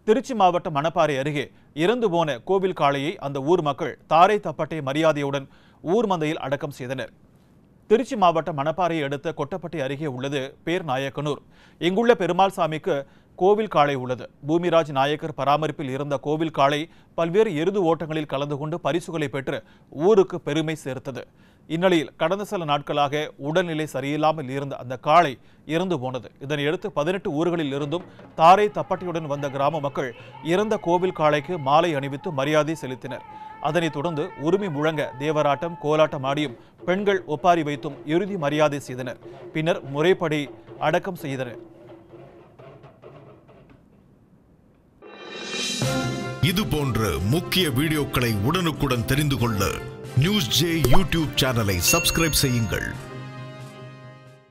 திருச்சி மாவட்டம் மணப்பாறை அருகே இறந்து போன கோவில் காளையை அந்த ஊர் மக்கள் தாரை தப்பட்டை மரியாதையுடன் ஊர் மந்தையில் அடக்கம் செய்தனர் திருச்சி மாவட்டம் மணப்பாறையை அடுத்த கொட்டப்பட்டி அருகே உள்ளது பேர் நாயக்கனூர் இங்குள்ள பெருமாள் சாமிக்கு கோவில் காளை உள்ளது பூமிராஜ் நாயக்கர் பராமரிப்பில் இருந்த கோவில் காளை பல்வேறு எருது ஓட்டங்களில் கலந்து கொண்டு பரிசுகளை பெற்று ஊருக்கு பெருமை சேர்த்தது இந்நிலையில் கடந்த சில நாட்களாக உடல்நிலை சரியில்லாமல் இருந்த அந்த காளை இறந்து போனது இதனையடுத்து பதினெட்டு ஊர்களில் இருந்தும் தாரை தப்பட்டியுடன் வந்த கிராம மக்கள் இறந்த கோவில் காளைக்கு மாலை அணிவித்து மரியாதை செலுத்தினர் அதனைத் தொடர்ந்து உரிமை முழங்க தேவராட்டம் கோலாட்டம் ஆடியும் பெண்கள் ஒப்பாரி வைத்தும் இறுதி மரியாதை செய்தனர் பின்னர் முறைப்படி அடக்கம் செய்தனர் இது போன்ற முக்கிய வீடியோக்களை உடனுக்குடன் தெரிந்து கொள்ள நியூஸ் ஜே யூடியூப் சேனலை சப்ஸ்கிரைப் செய்யுங்கள்